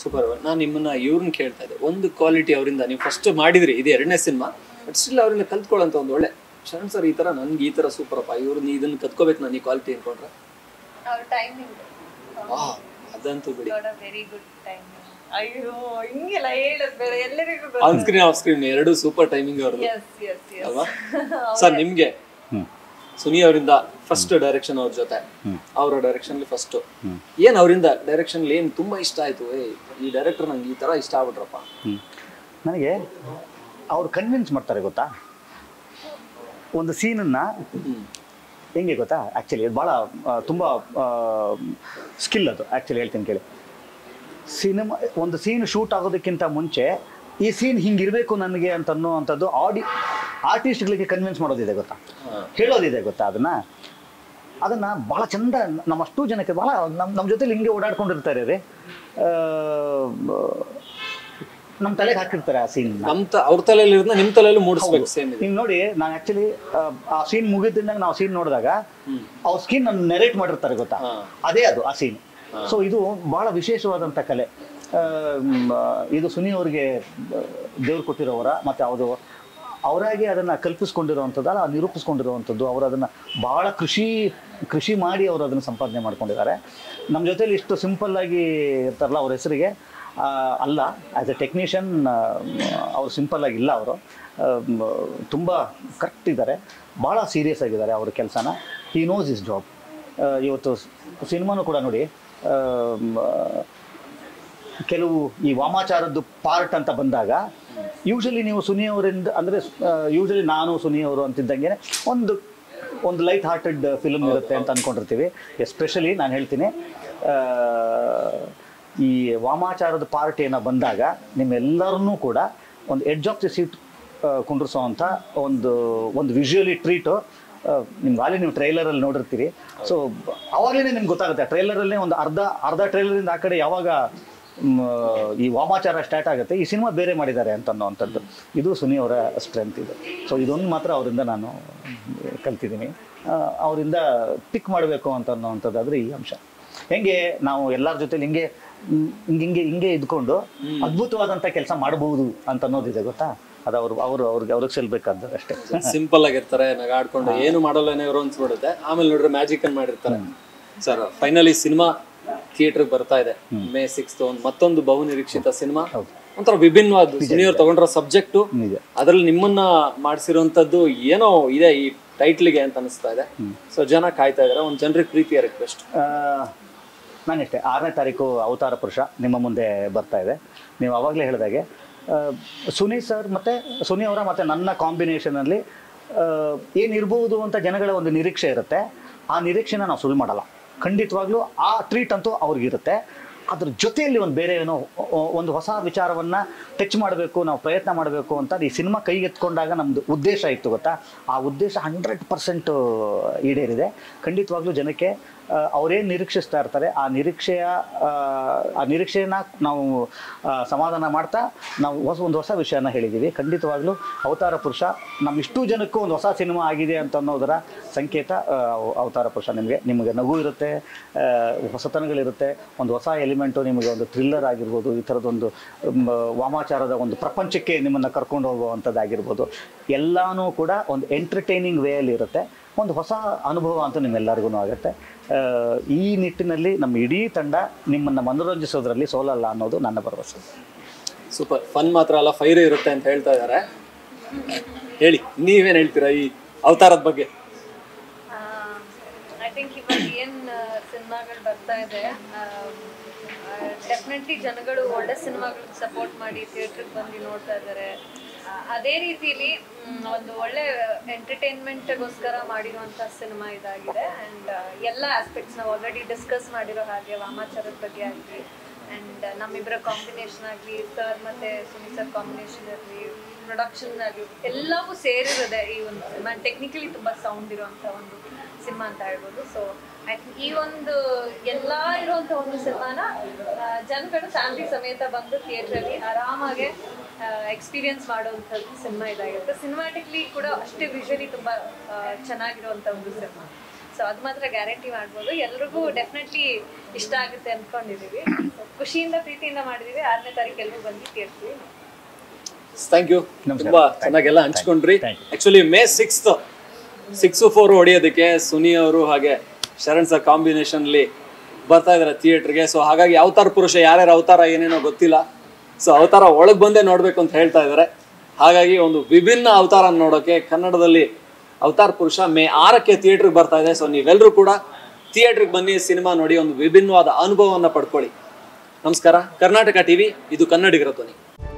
Super ನಾನು ನಿಮ್ಮನ್ನ ಇವ್ರನ್ನ ಕೇಳ್ತಾ ಇದ್ದೆ ಒಂದು ಕ್ವಾಲಿಟಿ ಅವರಿಂದ ನೀವು ಫಸ್ಟ್ ಮಾಡಿದ್ರಿ ಇದು ಎರಡನೇ ಸಿನಿಮಾ ಬಟ್ ಸ್ಟಿಲ್ ಅವರಿಂದ ಕಲ್ತ್ಕೊಳ್ಳೋಂಥ ಒಂದು ಒಳ್ಳೆ ಶರಣ್ ಸರ್ ಈ ತರ ನನ್ಗೆ ಈ ತರ ಸೂಪರ್ ಅಪ್ಪ ಇವ್ರು ನೀ ಇದನ್ನ ಕತ್ಕೋಬೇಕು ನಾನು ಈ ಕ್ವಾಲಿಟಿ ಅನ್ಕೊಂಡ್ರೆ ಅವ್ರ ಟೈಮಿಂಗ್ ವಾ ಅದಂತೂ ಬಿಡಿ ವೆರಿ ಗುಡ್ ಟೈಮಿಂಗ್ ಅಯ್ಯೋ ಹಿಂಗೆಲ್ಲ ಹೇಳದ್ ಬೇಡ ಎಲ್ಲರಿಗೂ ಆನ್ ಸ್ಕ್ರೀನ್ ಆಫ್ ಸ್ಕ್ರೀನ್ ಎರಡು ಸೂಪರ್ ಟೈಮಿಂಗ್ ಅವ್ರದ್ದು ಎಸ್ ಎಸ್ ಎಸ್ ಅಲ್ವಾ ಸರ್ ನಿಮ್ಗೆ ಹ್ಮ್. ಸುನಿ ಅವರಿಂದ ಫಸ್ಟ್ ಡೈರೆಕ್ಷನ್ ಅವ್ರ ಜೊತೆ ಅವರ ಡೈರೆಕ್ಷನ್ ಫಸ್ಟ್ ಏನ್ ಅವರಿಂದ ಡೈರೆಕ್ಷನ್ ಏನ್ ತುಂಬಾ ಇಷ್ಟ ಆಯ್ತು ಏ ಈ ಡೈರೆಕ್ಟರ್ ನಂಗೆ ಈ ತರ ಇಷ್ಟ ಆಗ್ಬಿಟ್ರಪ್ಪ ಹ್ಮ್. ನನಗೆ ಅವ್ರು ಕನ್ವಿನ್ಸ್ ಮಾಡ್ತಾರೆ ಗೊತ್ತಾ ಒಂದು ಸೀನನ್ನು ಹ್ಮ್ ಹೆಂಗೆ ಗೊತ್ತಾ ಆ್ಯಕ್ಚುಲಿ ಭಾಳ ತುಂಬ ಸ್ಕಿಲ್ ಅದು ಆ್ಯಕ್ಚುಲಿ ಹೇಳ್ತೀನಿ ಕೇಳಿ ಸಿನಿಮಾ ಒಂದು ಸೀನ್ ಶೂಟ್ ಆಗೋದಕ್ಕಿಂತ ಮುಂಚೆ ಈ ಸೀನ್ ಹಿಂಗಿರಬೇಕು ನನಗೆ ಅಂತ ಅನ್ನೋವಂಥದ್ದು ಆಡಿ ಆರ್ಟಿಸ್ಟ್ಗಳಿಗೆ ಕನ್ವಿನ್ಸ್ ಮಾಡೋದಿದೆ ಗೊತ್ತಾ ಹಾ. ಹೇಳೋದಿದೆ ಗೊತ್ತಾ ಅದನ್ನ ಅದನ್ನ ಭಾಳ ಚಂದ ನಮ್ಮ ಅಷ್ಟು ಜನಕ್ಕೆ ಭಾಳ ನಮ್ಮ ನಮ್ಮ ಜೊತೆಲಿ ಹಿಂಗೆ ಓಡಾಡ್ಕೊಂಡಿರ್ತಾರೆ ರೀ ನಮ್ಮ ತಲೆಗೆ ಹಾಕಿರ್ತಾರೆ ಆ ಸೀನ್ ನಮ್ ತ ಅವ್ರ ತಲೆಯಲ್ಲಿ ಇರೋದ್ನ ನಿಮ್ ತಲೆಯಲ್ಲೂ ಮೂಡಿಸ್ಬೇಕು ಸೇಮ್ ಇದೆ ನೀವು ನೋಡಿ ನಾನು ಆಕ್ಚುಲಿ ಆ ಸೀನ್ ಮುಗಿದ್ದಾಗ ನಾವು ಸೀನ್ ನೋಡಿದಾಗ ಅವ್ರ ಸ್ಕಿನ್ ನನ್ನ ನೆರೇಟ್ ಮಾಡಿರ್ತಾರೆ ಗೊತ್ತಾ ಹಾ. ಅದೇ ಅದು ಆ ಸೀನ್ ಸೊ ಇದು ಬಹಳ ವಿಶೇಷವಾದಂಥ ಕಲೆ ಆ, ಮ್, ಇದು ಸುನಿ ಅವ್ರಿಗೆ ದೇವ್ರು ಕೊಟ್ಟಿರೋವರ ಮತ್ತೆ ಅದು ಅವರಾಗಿ ಅದನ್ನ ಕಲ್ಪಿಸ್ಕೊಂಡಿರುವಂಥದ್ದು ಅಲ್ಲ ನಿರೂಪಿಸ್ಕೊಂಡಿರುವಂಥದ್ದು ಅವರು ಅದನ್ನ ಬಹಳ ಕೃಷಿ ಕೃಷಿ ಮಾಡಿ ಅವರು ಅದನ್ನು ಸಂಪಾದನೆ ಮಾಡ್ಕೊಂಡಿದ್ದಾರೆ ನಮ್ಮ ಜೊತೆಲಿ ಇಷ್ಟು ಸಿಂಪಲ್ ಆಗಿ ಇರ್ತಾರಲ್ಲ ಅವ್ರ ಹೆಸರಿಗೆ ಆ, ಅಲ್ಲ ಆ್ಯಸ್ ಎ ಟೆಕ್ನಿಷಿಯನ್ ಅವ್ರು ಸಿಂಪಲ್ ಆಗಿ ಇಲ್ಲ ಅವರು ತುಂಬ ಕರೆಕ್ಟ್ ಇದ್ದಾರೆ ಭಾಳ ಸೀರಿಯಸ್ ಆಗಿದ್ದಾರೆ ಅವ್ರ ಕೆಲಸನ ಹಿ ನೋಸ್ ಇಸ್ ಜಾಬ್ ಇವತ್ತು ಸಿನಿಮಾನು ಕೂಡ ನೋಡಿ ಆ, ಮ್, ಕೆಲವು ಈ ವಾಮಾಚಾರದ್ದು ಪಾರ್ಟ್ ಅಂತ ಬಂದಾಗ ಯೂಶಲಿ ನೀವು ಸುನಿ ಅವರಿಂದ ಅಂದರೆ ಯೂಶಲಿ ನಾನು ಸುನಿ ಅವರು ಅಂತಿದ್ದಂಗೆ ಒಂದು ಒಂದು ಲೈಟ್ ಹಾರ್ಟೆಡ್ ಫಿಲ್ಮ್ ಇರುತ್ತೆ ಅಂತ ಅಂದ್ಕೊಂಡಿರ್ತೀವಿ ಎಸ್ಪೆಷಲಿ ನಾನು ಹೇಳ್ತೀನಿ ಆ, ಈ ವಾಮಾಚಾರದ ಪಾರ್ಟ್ ಏನೋ ಬಂದಾಗ ನಿಮ್ಮೆಲ್ಲರನ್ನೂ ಕೂಡ ಒಂದು ಎಡ್ಜ್ ಆಫ್ ದಿ ಸೀಟ್ ಕುಂಡ್ರಿಸೋವಂಥ ಒಂದು ಒಂದು ವಿಜುವಲಿ ಟ್ರೀಟು ನಿಮ್ಗೆ ಆಲಿ ನೀವು ಟ್ರೈಲರಲ್ಲಿ ನೋಡಿರ್ತೀರಿ ಸೊ ಅವಾಗಲೇ ನಿಮ್ಗೆ ಗೊತ್ತಾಗುತ್ತೆ ಟ್ರೈಲರಲ್ಲೇ ಒಂದು ಅರ್ಧ ಅರ್ಧ ಟ್ರೈಲರಿಂದ ಆ ಕಡೆ ಯಾವಾಗ ಮ್, ಈ ವಾಮಾಚಾರ ಸ್ಟಾರ್ಟ್ ಆಗುತ್ತೆ ಈ ಸಿನಿಮಾ ಬೇರೆ ಮಾಡಿದ್ದಾರೆ ಅಂತ ಅನ್ನೋವಂಥದ್ದು ಇದು ಸುನಿ ಅವರ ಸ್ಟ್ರೆಂತ್ ಇದು ಸೊ ಇದೊಂದು ಮಾತ್ರ ಅವರಿಂದ ನಾನು ಕಲ್ತಿದ್ದೀನಿ ಆ, ಅವರಿಂದ ಪಿಕ್ ಮಾಡಬೇಕು ಅಂತ ಅನ್ನೋವಂಥದ್ದಾದ್ರೆ ಈ ಅಂಶ ಹೆಂಗೆ ನಾವು ಎಲ್ಲರ ಜೊತೆಲಿ ಹಿಂಗೆ ಮ್, ಹಿಂಗೆ ಹಿಂಗೆ ಹಿಂಗೆ ಇದ್ಕೊಂಡು ಅದ್ಭುತವಾದಂಥ ಕೆಲಸ ಮಾಡಬಹುದು ಅಂತ ಅನ್ನೋದಿದೆ ಗೊತ್ತಾ ಅದು ಅವ್ರು ಅವರು ಅವ್ರಿಗೆ ಅವ್ರಿಗೆ ಸೆಲ್ಬೇಕಾದ್ದು ಅಷ್ಟೇ ಸಿಂಪಲ್ ಆಗಿರ್ತಾರೆ ನಗಾಡ್ಕೊಂಡು ಏನು ಮಾಡಲ್ಲನೇ ಇರೋ ಅನ್ಸ್ಬಿಡುತ್ತೆ ಆಮೇಲೆ ನೋಡ್ರೆ ಮ್ಯಾಜಿಕ್ ಅನ್ ಮಾಡಿರ್ತಾರೆ ಸರ್ ಫೈನಲಿ ಸಿನಿಮಾ ಥಿಯೇಟರ್ ಬರ್ತಾ ಇದೆ ಮೇ ಸಿಕ್ಸ್ ಒಂದು ಮತ್ತೊಂದು ಬಹು ನಿರೀಕ್ಷಿತ ಸಿನಿಮಾ ಒಂಥರ ವಿಭಿನ್ನವಾದ ಸುನಿಯವ್ರು ತಗೊಂಡಿರೋ ಸಬ್ಜೆಕ್ಟು ನಿಜ ಅದ್ರಲ್ಲಿ ನಿಮ್ಮನ್ನ ಮಾಡಿಸಿರುವಂತದ್ದು ಏನೋ ಇದೆ ಈ ಟೈಟ್ಲಿಗೆ ಅಂತ ಅನಿಸ್ತಾ ಇದೆ ಸೊ ಜನ ಕಾಯ್ತಾ ಇದಾರೆ ಒಂದ್ ಜನರಿಗೆ ಪ್ರೀತಿಯ ರಿಕ್ವೆಸ್ಟ್ ನಾನಿಷ್ಟೇ ಆರನೇ ತಾರೀಕು ಅವತಾರ ಪುರುಷ ನಿಮ್ಮ ಮುಂದೆ ಬರ್ತಾ ಇದೆ ನೀವು ಅವಾಗಲೇ ಹೇಳಿದಾಗೆ ಆ, ಸುನಿ ಸರ್ ಮತ್ತು ಸುನಿ ಅವರ ಮತ್ತು ನನ್ನ ಕಾಂಬಿನೇಷನಲ್ಲಿ ಏನಿರ್ಬೋದು ಅಂತ ಜನಗಳ ಒಂದು ನಿರೀಕ್ಷೆ ಇರುತ್ತೆ ಆ ನಿರೀಕ್ಷೆನ ನಾವು ಸುಳ್ಳು ಮಾಡಲ್ಲ ಖಂಡಿತವಾಗ್ಲೂ ಆ ಟ್ರೀಟ್ ಅಂತೂ ಅವ್ರಿಗಿರುತ್ತೆ ಅದ್ರ ಜೊತೆಯಲ್ಲಿ ಒಂದು ಬೇರೆ ಏನೋ ಒ- ಒಂದು ಹೊಸ ವಿಚಾರವನ್ನು ಟಚ್ ಮಾಡಬೇಕು ನಾವು ಪ್ರಯತ್ನ ಮಾಡಬೇಕು ಅಂತ ಈ ಸಿನಿಮಾ ಕೈಗೆತ್ಕೊಂಡಾಗ ನಮ್ಮದು ಉದ್ದೇಶ ಇತ್ತು ಗೊತ್ತಾ ಆ ಉದ್ದೇಶ ಹಂಡ್ರೆಡ್ ಪರ್ಸೆಂಟ್ ಈಡೇರಿದೆ ಖಂಡಿತವಾಗ್ಲೂ ಜನಕ್ಕೆ ಆ, ಅವರೇನು ನಿರೀಕ್ಷಿಸ್ತಾ ಇರ್ತಾರೆ ಆ ನಿರೀಕ್ಷೆಯ ಆ, ಆ ನಿರೀಕ್ಷೆಯನ್ನ ನಾವು ಆ, ಸಮಾಧಾನ ಮಾಡ್ತಾ ನಾವು ಹೊಸ ಒಂದು ಹೊಸ ವಿಷಯನ ಹೇಳಿದ್ದೀವಿ ಖಂಡಿತವಾಗ್ಲೂ ಅವತಾರ ಪುರುಷ ನಮ್ಮ ಇಷ್ಟು ಜನಕ್ಕೂ ಒಂದು ಹೊಸ ಸಿನಿಮಾ ಆಗಿದೆ ಅಂತ ಅನ್ನೋದರ ಸಂಕೇತ ಆ, ಅವ- ಅವತಾರ ಪುರುಷ ನಿಮಗೆ ನಿಮಗೆ ನಗು ಇರುತ್ತೆ ಆ, ಹೊಸತನಗಳಿರುತ್ತೆ ಒಂದು ಹೊಸ ಎಲಿಮೆಂಟು ನಿಮಗೆ ಒಂದು ಥ್ರಿಲ್ಲರ್ ಆಗಿರ್ಬೋದು ಈ ಥರದೊಂದು ಮ್, ವಾಮಾಚಾರದ ಒಂದು ಪ್ರಪಂಚಕ್ಕೆ ನಿಮ್ಮನ್ನು ಕರ್ಕೊಂಡು ಹೋಗುವಂಥದ್ದಾಗಿರ್ಬೋದು ಎಲ್ಲನೂ ಕೂಡ ಒಂದು ಎಂಟರ್ಟೈನಿಂಗ್ ವೇಯಲ್ಲಿ ಇರುತ್ತೆ ಒಂದು ಹೊಸ ಅನುಭವ ಅಂತೂ ನಿಮ್ಮೆಲ್ಲರಿಗೂ ಆಗುತ್ತೆ ಆ, ಈ ನಿಟ್ಟಿನಲ್ಲಿ ನಮ್ಮ ಇಡೀ ತಂಡ ನಿಮ್ಮನ್ನು ಮನೋರಂಜಿಸೋದ್ರಲ್ಲಿ ಸೋಲಲ್ಲ ಅನ್ನೋದು ನನ್ನ ಭರವಸೆ ಸೂಪರ್ ಫನ್ ಮಾತ್ರ ಅಲ್ಲ ಫೈರ್ ಇರುತ್ತೆ ಅಂತ ಹೇಳ್ತಾ ಇದಾರೆ ಹೇಳಿ ನೀವೇನ್ ಹೇಳ್ತೀರಾ ಈ ಅವತಾರದ ಬಗ್ಗೆ ಐ ಥಿಂಕ್ ಇವಾಗ ಏನ್ ಸಿನಿಮಾಗಳು ಬರ್ತಾ ಇದೆ ಡೆಫಿನೆಟ್ಲಿ ಜನಗಳು ಒಳ್ಳೆ ಸಿನಿಮಾಗಳಿಗೆ ಸಪೋರ್ಟ್ ಮಾಡಿ ಥಿಯೇಟ್ರಿಗೆ ಬಂದು ನೋಡ್ತಾ ಇದ್ದಾರೆ ಆ, ಅದೇ ರೀತಿಲಿ ಮ್, ಒಂದು ಒಳ್ಳೆ ಎಂಟರ್ಟೈನ್ಮೆಂಟ್ಗೋಸ್ಕರ ಮಾಡಿರುವಂಥ ಸಿನಿಮಾ ಇದಾಗಿದೆ ಆ್ಯಂಡ್ ಎಲ್ಲ ಆಸ್ಪೆಕ್ಟ್ಸ್ ನಾವು ಆಲ್ರೆಡಿ ಡಿಸ್ಕಸ್ ಮಾಡಿರೋ ಹಾಗೆ ವಾಮಾಚಾರದ ಬಗ್ಗೆ ಆಗಲಿ ಆ್ಯಂಡ್ ನಮ್ಮಿಬ್ಬರ ಕಾಂಬಿನೇಷನ್ ಆಗಲಿ ಸರ್ ಮತ್ತು ಸುನೀಲ್ ಸರ್ ಕಾಂಬಿನೇಷನ್ ಆಗಲಿ ಪ್ರೊಡಕ್ಷನ್ ಆಗಲಿ ಎಲ್ಲವೂ ಸೇರಿರೋದೆ ಈ ಒಂದು ಸಿನಿಮಾ ಟೆಕ್ನಿಕಲಿ ತುಂಬ ಸೌಂಡ್ ಇರುವಂಥ ಒಂದು ಸಿನಿಮಾ ಅಂತ ಹೇಳ್ಬೋದು ಸೊ ಐ ಥಿಂಕ್ ಈ ಒಂದು ಎಲ್ಲ ಇರುವಂಥ ಒಂದು ಸಿನಿಮಾನ ಆ, ಜನಗಳು ಫ್ಯಾಮಿಲಿ ಸಮೇತ ಬಂದು ಥಿಯೇಟ್ರಲ್ಲಿ ಆರಾಮಾಗೆ ಎಕ್ಸ್ಪೀರಿಯನ್ಸ್ ಮಾಡುವಂಥದ್ದು ಸಿನಿಮಾ ಇದಾಗಿರುತ್ತೆ ಸಿನಿಮಾಟಿಕ್ಲಿ ಕೂಡ ಅಷ್ಟೇ ವಿಷುವಲಿ ತುಂಬ ಚೆನ್ನಾಗಿರುವಂಥ ಒಂದು ಸಿನಿಮಾ ಸೊ ಅದು ಮಾತ್ರ ಗ್ಯಾರಂಟಿ ಮಾಡ್ಬೋದು ಎಲ್ರಿಗೂ ಡೆಫಿನೆಟ್ಲಿ ಇಷ್ಟ ಆಗುತ್ತೆ ಅನ್ಕೊಂಡಿದೀವಿ So, ಖುಷಿಯಿಂದ ಪ್ರೀತಿಯಿಂದ ಮಾಡಿದೀವಿ ಆರನೇ ತಾರೀಕು ಎಲ್ರು ಬಂದು ಕೇಳ್ತೀವಿ ಥ್ಯಾಂಕ್ ಯು ನಮಸ್ಕಾರ. ತುಂಬಾ ಚೆನ್ನಾಗೆಲ್ಲ ಹಂಚ್ಕೊಂಡ್ರಿ Thank you. Actually May sixth six four ಹೊಡಿಯೋದಕ್ಕೆ ಸುನಿ ಅವರು ಹಾಗೆ ಶರಣ್ ಸರ್ ಕಾಂಬಿನೇಷನ್ ಅಲ್ಲಿ ಬರ್ತಾ ಇದಾರೆ ಥಿಯೇಟರ್ಗೆ ಸೊ ಹಾಗಾಗಿ ಅವತಾರ ಪುರುಷ ಯಾರ್ಯಾರ ಅವತಾರ ಏನೇನೋ ಗೊತ್ತಿಲ್ಲ ಸೊ ಅವತಾರ ಒಳಗ್ ಬಂದೇ ನೋಡ್ಬೇಕು ಅಂತ ಹೇಳ್ತಾ ಇದ್ದಾರೆ ಹಾಗಾಗಿ ಒಂದು ವಿಭಿನ್ನ ಅವತಾರ ನೋಡೋಕೆ ಕನ್ನಡದಲ್ಲಿ ಅವತಾರ ಪುರುಷ ಮೇ ಆರಕ್ಕೆ ಥಿಯೇಟರ್ಗೆ ಬರ್ತಾ ಇದೆ ಸೊ ನೀವೆಲ್ಲರೂ ಕೂಡ ಥಿಯೇಟರ್ಗೆ ಬನ್ನಿ ಸಿನಿಮಾ ನೋಡಿ ಒಂದು ವಿಭಿನ್ನವಾದ ಅನುಭವವನ್ನು ಪಡ್ಕೊಳ್ಳಿ ನಮಸ್ಕಾರ ಕರ್ನಾಟಕ ಟಿವಿ ಇದು ಕನ್ನಡಿಗರ ಧ್ವನಿ